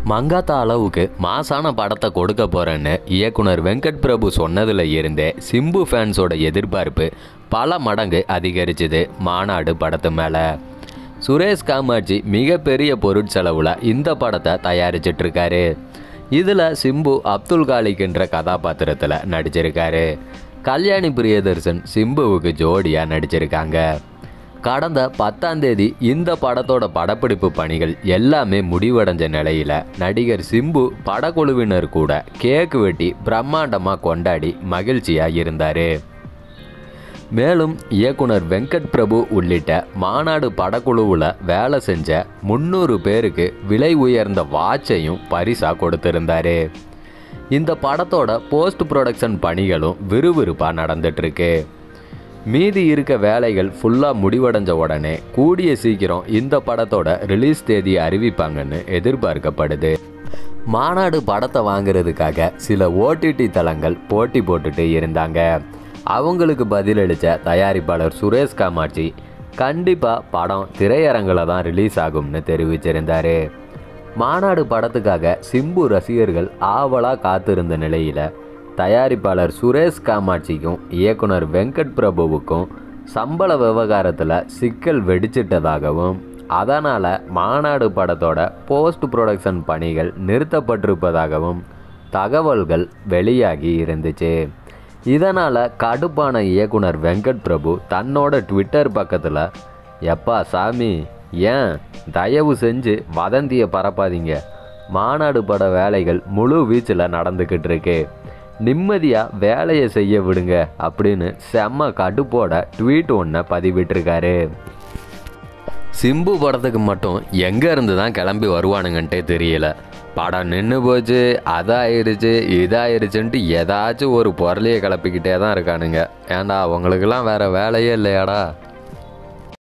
மங்காத்தா அளவுக்கு மாசான படத்தை கொடுக்க போறேன்னு இயக்குனர் வெங்கட் பிரபு சொன்னதுல இருந்தே சிம்பு ஃபேன்ஸோட எதிர்பார்ப்பு பல மடங்கு அதிகரிச்சுது மாநாடு படத்து மேல சுரேஷ் காமாட்சி மிகப்பெரிய பொருட்செலவுல இந்த படத்தை தயாரிச்சிட்டு இருக்காரு இதுல சிம்பு அப்துல் காலிக்ன்ற கதாபாத்திரத்தில் நடிச்சிருக்காரு கல்யாணி பிரியதர்சன் சிம்புவுக்கு ஜோடியா நடிச்சிருக்காங்க கடந்த பத்தாம் தேதி இந்த படத்தோட படப்பிடிப்பு பணிகள் எல்லாமே முடிவடைஞ்ச நிலையில நடிகர் சிம்பு படக்குழுவினர் கூட கேக் வெட்டி பிரம்மாண்டமாக கொண்டாடி மகிழ்ச்சியா இருந்தாரு மேலும் இயக்குனர் வெங்கட் பிரபு உள்ளிட்ட மாநாடு படக்குழுவில் வேலை செஞ்ச முந்நூறு பேருக்கு விலை உயர்ந்த வாட்சையும் பரிசா கொடுத்திருந்தாரு இந்த படத்தோட போஸ்ட் ப்ரொடக்ஷன் பணிகளும் விறுவிறுப்பாக நடந்துட்டு இருக்கு மீதி இருக்க வேலைகள் ஃபுல்லாக முடிவடைஞ்ச உடனே கூடிய சீக்கிரம் இந்த படத்தோட ரிலீஸ் தேதியை அறிவிப்பாங்கன்னு எதிர்பார்க்கப்படுது மாநாடு படத்தை வாங்குறதுக்காக சில ஓடிடி தளங்கள் போட்டி போட்டுட்டு இருந்தாங்க அவங்களுக்கு பதிலளித்த தயாரிப்பாளர் சுரேஷ் காமாட்சி கண்டிப்பாக படம் திரையரங்கில் தான் ரிலீஸ் ஆகும்னு தெரிவிச்சிருந்தாரு மாநாடு படத்துக்காக சிம்பு ரசிகர்கள் ஆவலாக காத்திருந்த நிலையில் தயாரிப்பாளர் சுரேஷ் காமாட்சிக்கும் இயக்குனர் வெங்கட் பிரபுவுக்கும் சம்பள விவகாரத்தில் சிக்கல் வெடிச்சிட்டதாகவும் அதனால் மாநாடு படத்தோட போஸ்ட் ப்ரொடக்ஷன் பணிகள் நிறுத்தப்பட்டிருப்பதாகவும் தகவல்கள் வெளியாகி இருந்துச்சு இதனால் கடுப்பான இயக்குனர் வெங்கட் பிரபு தன்னோட ட்விட்டர் பக்கத்தில் எப்பா சாமி ஏன் தயவு செஞ்சு வதந்தியை பரப்பாதீங்க மாநாடு பட வேலைகள் முழு வீச்சில் நடந்துக்கிட்டு இருக்கு நிம்மதியாக வேலையை செய்ய விடுங்க அப்படின்னு செம்ம கடுப்போட ட்வீட் ஒன்றை பதிவிட்டிருக்காரு சிம்பு படத்துக்கு மட்டும் எங்கே இருந்து தான் கிளம்பி வருவானுங்கன்ட்டே தெரியல படம் நின்று போச்சு அதாயிருச்சு இதாயிருச்சுன்ட்டு ஏதாச்சும் ஒரு பொருளையை கிளப்பிக்கிட்டே தான் இருக்கானுங்க ஏன்டா அவங்களுக்கெல்லாம் வேற வேலையே இல்லையாடா